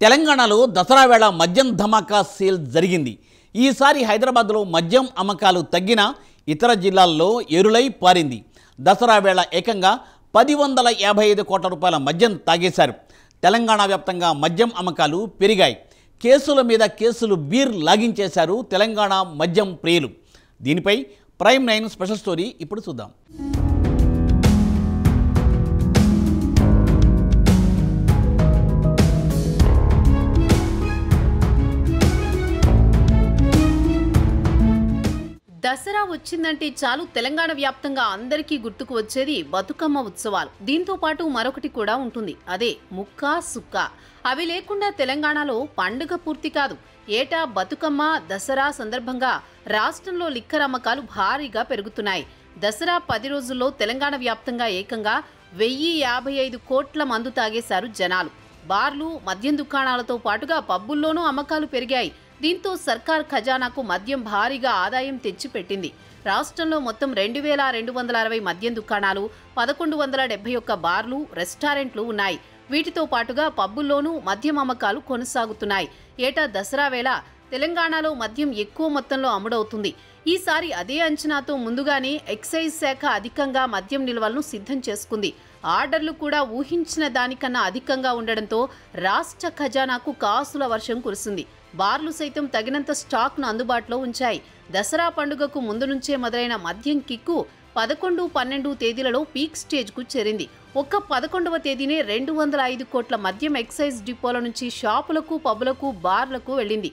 తెలంగాణలో దసరా వేళ మద్యం ధమాకా సేల్ జరిగింది ఈసారి హైదరాబాద్లో మద్యం అమ్మకాలు తగ్గినా ఇతర జిల్లాల్లో ఎరులై పారింది దసరా వేళ ఏకంగా పది వందల యాభై ఐదు కోట్ల రూపాయల మద్యం తాగేశారు తెలంగాణ వ్యాప్తంగా మద్యం అమ్మకాలు పెరిగాయి కేసుల మీద కేసులు బీర్ లాగించేశారు తెలంగాణ మద్యం ప్రియులు దీనిపై ప్రైమ్ నైన్ స్పెషల్ స్టోరీ ఇప్పుడు చూద్దాం దసరా వచ్చిందంటే చాలు తెలంగాణ వ్యాప్తంగా అందరికీ గుర్తుకు వచ్చేది బతుకమ్మ ఉత్సవాలు దీంతో పాటు మరొకటి కూడా ఉంటుంది అదే ముక్క సుక్క అవి లేకుండా తెలంగాణలో పండుగ పూర్తి కాదు ఏటా బతుకమ్మ దసరా సందర్భంగా రాష్ట్రంలో లిక్కర్ అమ్మకాలు భారీగా పెరుగుతున్నాయి దసరా పది రోజుల్లో తెలంగాణ వ్యాప్తంగా ఏకంగా వెయ్యి యాభై ఐదు కోట్ల మందు తాగేశారు జనాలు బార్లు మద్యం దుకాణాలతో పాటుగా పబ్బుల్లోనూ అమ్మకాలు పెరిగాయి దీంతో సర్కార్ ఖజానాకు మద్యం భారీగా ఆదాయం తెచ్చిపెట్టింది రాష్ట్రంలో మొత్తం రెండు వేల రెండు వందల అరవై మద్యం దుకాణాలు పదకొండు వందల డెబ్బై ఒక్క బార్లు రెస్టారెంట్లు ఉన్నాయి వీటితో పాటుగా పబ్బుల్లోనూ మద్యం అమ్మకాలు కొనసాగుతున్నాయి ఏటా దసరా వేళ తెలంగాణలో మద్యం ఎక్కువ మొత్తంలో అమ్ముడవుతుంది ఈసారి అదే అంచనాతో ముందుగానే ఎక్సైజ్ శాఖ అధికంగా మద్యం నిల్వలను సిద్ధం చేసుకుంది ఆర్డర్లు కూడా ఊహించిన దానికన్నా అధికంగా ఉండడంతో రాష్ట్ర ఖజానాకు కాసుల వర్షం కురిసింది బార్లు సైతం తగినంత స్టాక్ను అందుబాటులో ఉంచాయి దసరా పండుగకు ముందు నుంచే మొదలైన మద్యం కిక్కు పదకొండు పన్నెండు తేదీలలో పీక్ స్టేజ్కు చేరింది ఒక్క పదకొండవ తేదీనే రెండు వందల ఐదు కోట్ల మద్యం ఎక్సైజ్ డిపోల నుంచి షాపులకు పబ్బులకు బార్లకు వెళ్ళింది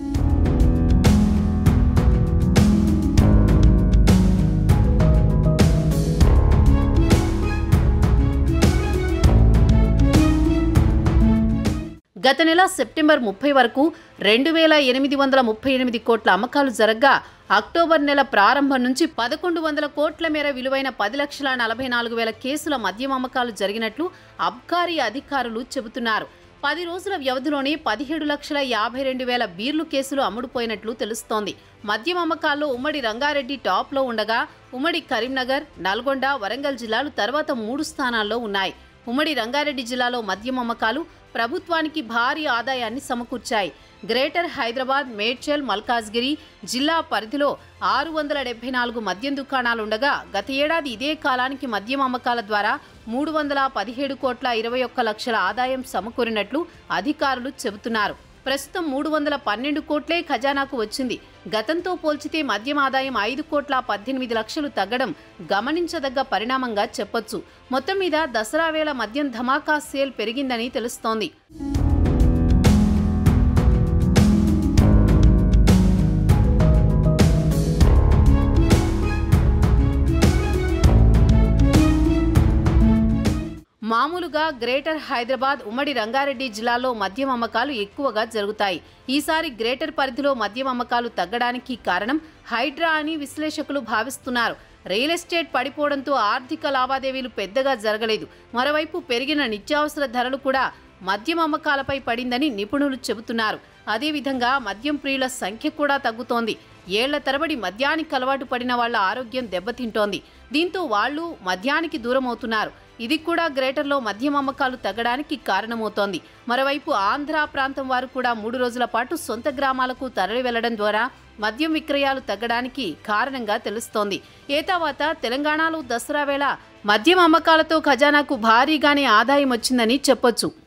గత నెల సెప్టెంబర్ ముప్పై వరకు రెండు వేల ఎనిమిది వందల ముప్పై ఎనిమిది కోట్ల అమ్మకాలు జరగ్గా అక్టోబర్ నెల ప్రారంభం నుంచి పదకొండు వందల కోట్ల మేర విలువైన పది లక్షల నలభై నాలుగు వేల కేసుల మద్యం అమ్మకాలు జరిగినట్లు అబ్కారీ అధికారులు చెబుతున్నారు పది రోజుల వ్యవధిలోనే పదిహేడు లక్షల యాభై రెండు వేల బీర్లు కేసులు అమ్ముడుపోయినట్లు తెలుస్తోంది మద్యం అమ్మకాల్లో ఉమ్మడి రంగారెడ్డి టాప్లో ఉండగా ఉమ్మడి కరీంనగర్ నల్గొండ వరంగల్ జిల్లాలు తర్వాత మూడు స్థానాల్లో ఉన్నాయి ఉమ్మడి రంగారెడ్డి జిల్లాలో మద్యం అమ్మకాలు ప్రభుత్వానికి భారీ ఆదాయాన్ని సమకూర్చాయి గ్రేటర్ హైదరాబాద్ మేడ్చల్ మల్కాజ్గిరి జిల్లా పరిధిలో ఆరు వందల డెబ్బై నాలుగు మద్యం దుకాణాలుండగా గత ఏడాది ఇదే కాలానికి మద్యం అమ్మకాల ద్వారా మూడు వందల పదిహేడు కోట్ల ఇరవై ఒక్క లక్షల ఆదాయం సమకూరినట్లు అధికారులు చెబుతున్నారు ప్రస్తుతం మూడు వందల పన్నెండు కోట్లే ఖజానాకు వచ్చింది గతంతో పోల్చితే మద్యం ఆదాయం ఐదు కోట్ల పద్దెనిమిది లక్షలు తగ్గడం గమనించదగ్గ పరిణామంగా చెప్పొచ్చు మొత్తం మీద దసరా వేళ మద్యం ధమాకా సేల్ పెరిగిందని తెలుస్తోంది మామూలుగా గ్రేటర్ హైదరాబాద్ ఉమ్మడి రంగారెడ్డి జిల్లాలో మద్యం అమ్మకాలు ఎక్కువగా జరుగుతాయి ఈసారి గ్రేటర్ పరిధిలో మద్యం అమ్మకాలు తగ్గడానికి కారణం హైడ్రా అని విశ్లేషకులు భావిస్తున్నారు రియల్ ఎస్టేట్ పడిపోవడంతో ఆర్థిక లావాదేవీలు పెద్దగా జరగలేదు మరోవైపు పెరిగిన నిత్యావసర ధరలు కూడా మద్యం అమ్మకాలపై పడిందని నిపుణులు చెబుతున్నారు అదేవిధంగా మద్యం ప్రియుల సంఖ్య కూడా తగ్గుతోంది ఏళ్ల తరబడి మద్యానికి అలవాటు పడిన వాళ్ళ ఆరోగ్యం దెబ్బతింటోంది దీంతో వాళ్ళు మద్యానికి దూరం అవుతున్నారు ఇది కూడా గ్రేటర్లో మద్యం అమ్మకాలు తగ్గడానికి కారణమవుతోంది మరోవైపు ఆంధ్ర ప్రాంతం వారు కూడా మూడు రోజుల పాటు సొంత గ్రామాలకు తరలి వెళ్లడం ద్వారా మద్యం విక్రయాలు తగ్గడానికి కారణంగా తెలుస్తోంది ఏ తర్వాత తెలంగాణలో దసరా వేళ మద్యం అమ్మకాలతో ఖజానాకు భారీగానే ఆదాయం వచ్చిందని చెప్పొచ్చు